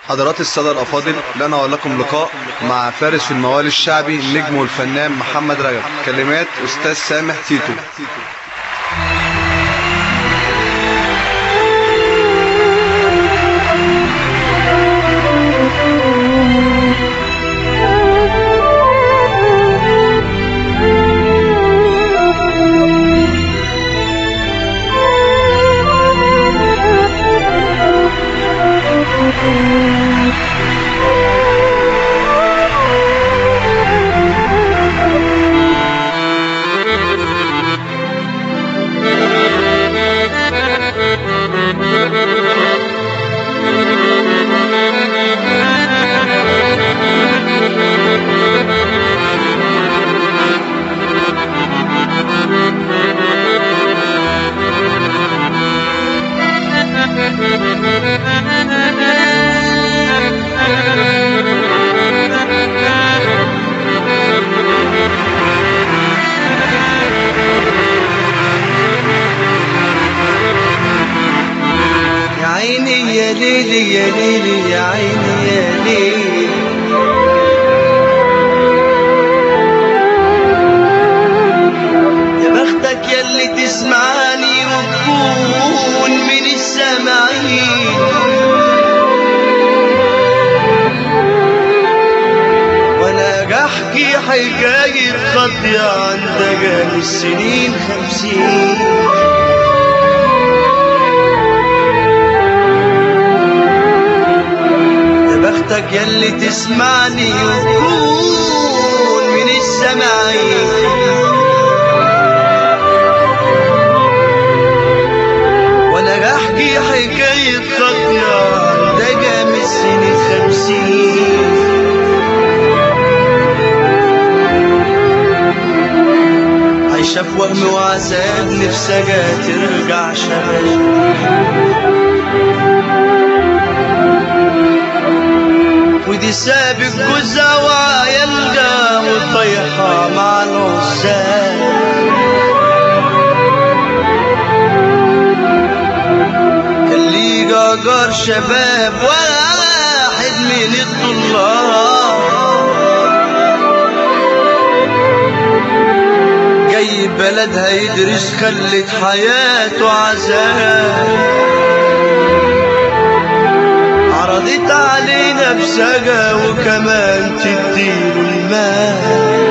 حضرات السادة الأفاضل لنا ولكم لقاء مع فارس في الموال الشعبي النجم والفنان محمد رجب كلمات أستاذ سامح تيتو يا عيني يا ليلي يا ليلي يا عيني يا ليلي يا بختك يا اللي تسمعني وتكون من السامعين وانا احكي حكاية خطية عن دجال السنين خمسين يا بختك يلي تسمعني وتكون من السماعين وانا احكي حكاية خطية عن دجا من السنين خمسين عايشة في وهم وعذاب نفسها ترجع شباب ودي سابق جوزها وعيالها وطيحة مع العزاب كان لي جاجار شباب واحد من الطلاب جاي بلدها يدرس خلت حياته عذاب عرضت علينا بسجا وكمان تديله المال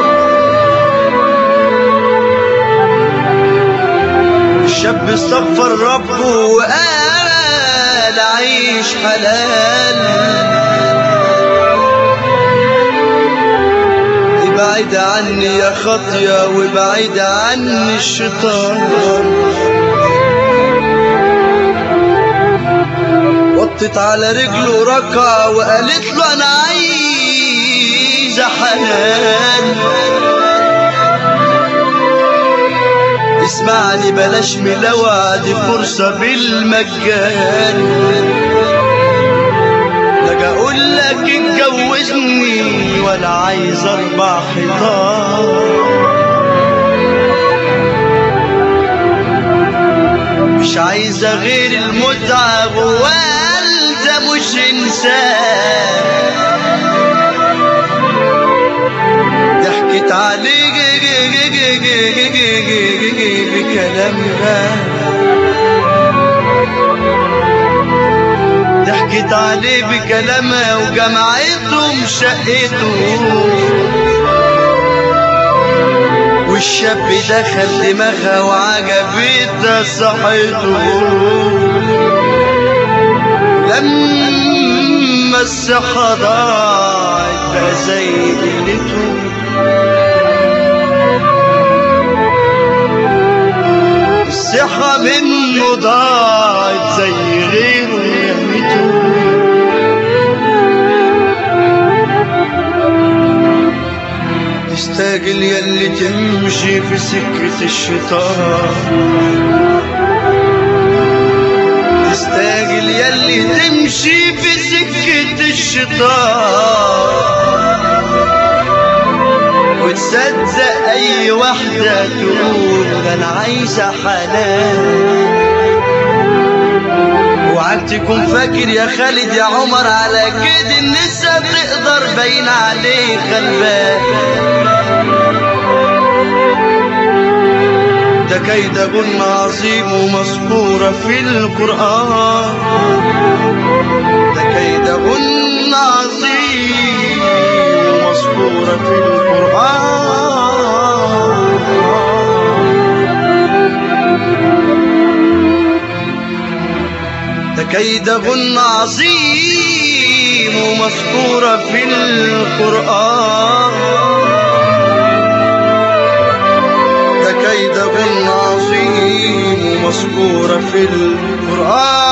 الشاب استغفر ربه وقال عيش حلال ابعد عني يا خطية وابعد عني الشيطان وطت على رجله ركع وقالت له انا عايزه حنان اسمعني بلاش ملوى دي فرصة بالمجان لا اقول لك اتجوزني ولا عايز اربع حيطان مش عايزة غير المتعة والده مش انسان ضحكت عليه بكلامها ضحكت عليه بكلامها وجمعتهم شقته والشاب دخل دماغها وعجبتها صحته لما الصحة ضاعت بقى زي قلته الصحة منه ضاعت زي غيره رميته تستاجل يلي تمشي في سكة الشيطان تستاجل يلي تمشي في سكة الشيطان وتصدق اي واحدة تقول انا عايزة حنان اوعك تكون فاكر يا خالد يا عمر على كده النسا تقدر باين عليه غلبان ده كيدهن عظيم ومذكورة في القرآن ده كيدهن عظيم ومذكورة في القرآن ده كيدهن عظيم ومذكورة في القرآن ده كيدهن عظيم ومذكورة في القرآن